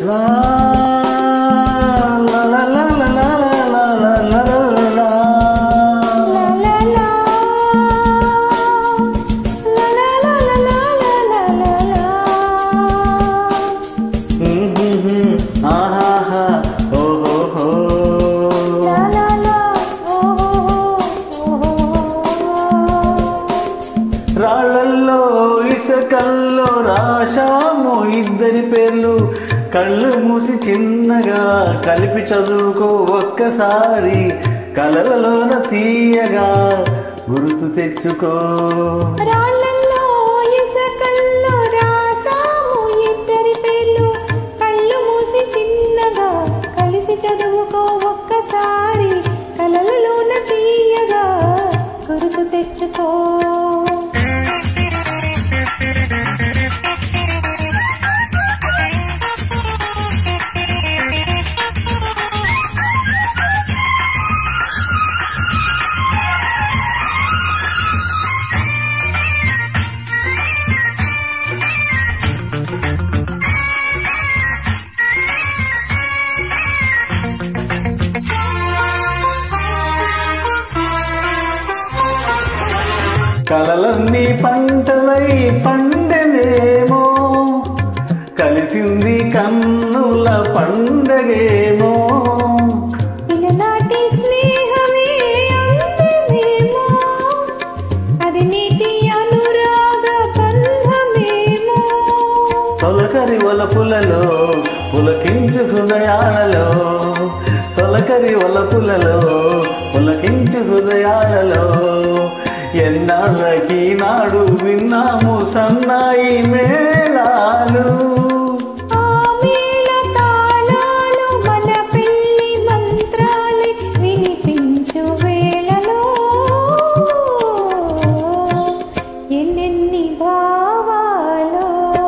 లా లా లా లా లా లా లా లా లా లా లా. La la la la la la la la la la la ఆహాహా ఓహోహో la la la oh oh రాళ్ళల్లో ఇసుకల్లో రాశాము ఇద్దరి పేర్లు కళ్ళు మూసి చిన్నగా కలిపి చదువుకో ఒక్కసారి కలలలోన తీయగా గుర్తు తెచ్చుకో రాళ్ళల్లో ఇసుకల్లో రాసాము ఇద్దరి పేర్లు కళ్ళు మూసి చిన్నగా కలిసి చదువుకో ఒక్కసారి కలలలోన తీయగా గుర్తు తెచ్చుకో కలలన్నీ పంటలై పండెనేమో కలిసింది కన్నుల పండగేమో ఇలనాటి స్నేహమే అందమేమో అది నీటి అనురాగ బంధమేమో తొలకరి వలపులలో పులకించు హృదయాలలో తొలకరి వలపులలో పులకించు హృదయాలలో ఎన్నాళ్ళకి నాడు విన్నాము సన్నాయి మేళాలు ఆ మేళ తాళాలు మన పెళ్లి మంత్రాలు వినిపించు వేళలో ఎన్నెన్ని భావాలో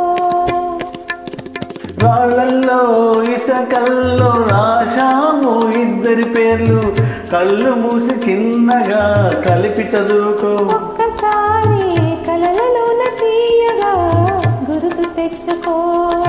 రాళ్ళల్లో ఇసకల్లో రాశాము ఇద్దరి పేర్లు కళ్ళు మూసి చిన్నగా కలిపి చదువుకో ఒక్కసారి కలలలోన తీయగా గుర్తు తెచ్చుకో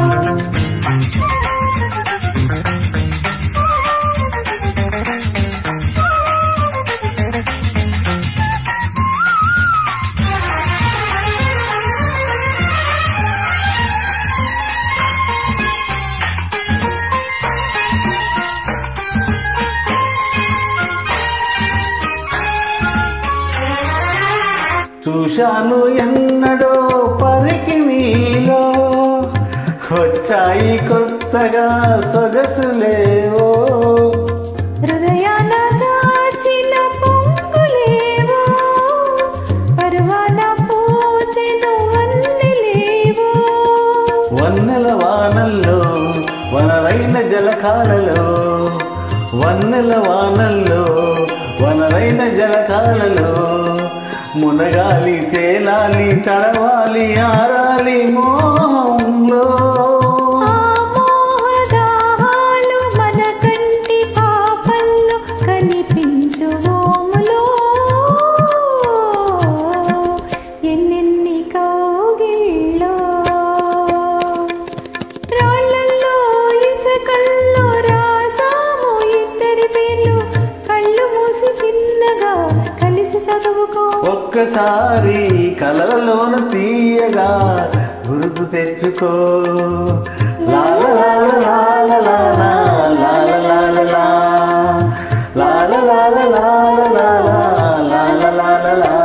చూశాను ఎన్నడో పరికి మీలో వచ్చాయి కొత్తగా సొగసులేవో హృదయాన దాచిన పొంగులేవో పర్వాన పూచెను వన్నెలేవో వన్నెల వానల్లో వనరైన జలకాలలో వన్నెల వానల్లో వనరైన జలకాలలో మునగాలి తేలాలి తడవాలి ఆరాలి మోహంలో ఆ మోహదాహాలు మన కంటి పాపల్లో కనిపించు ఓములో ఎన్నెన్ని కౌగిళ్ళో రాళ్ళల్లో ఇసుకల్లో రాసాము ఇద్దరి పేర్లు కళ్ళు మూసి చిన్నగా కలిసి చదువుకో ఒక్కసారి కలలలోన తీయగా గుర్తు తెచ్చుకో లాల లాల లాల లాల లాల లాల లా. లాల లాల లాల లాల లాల లాల లా.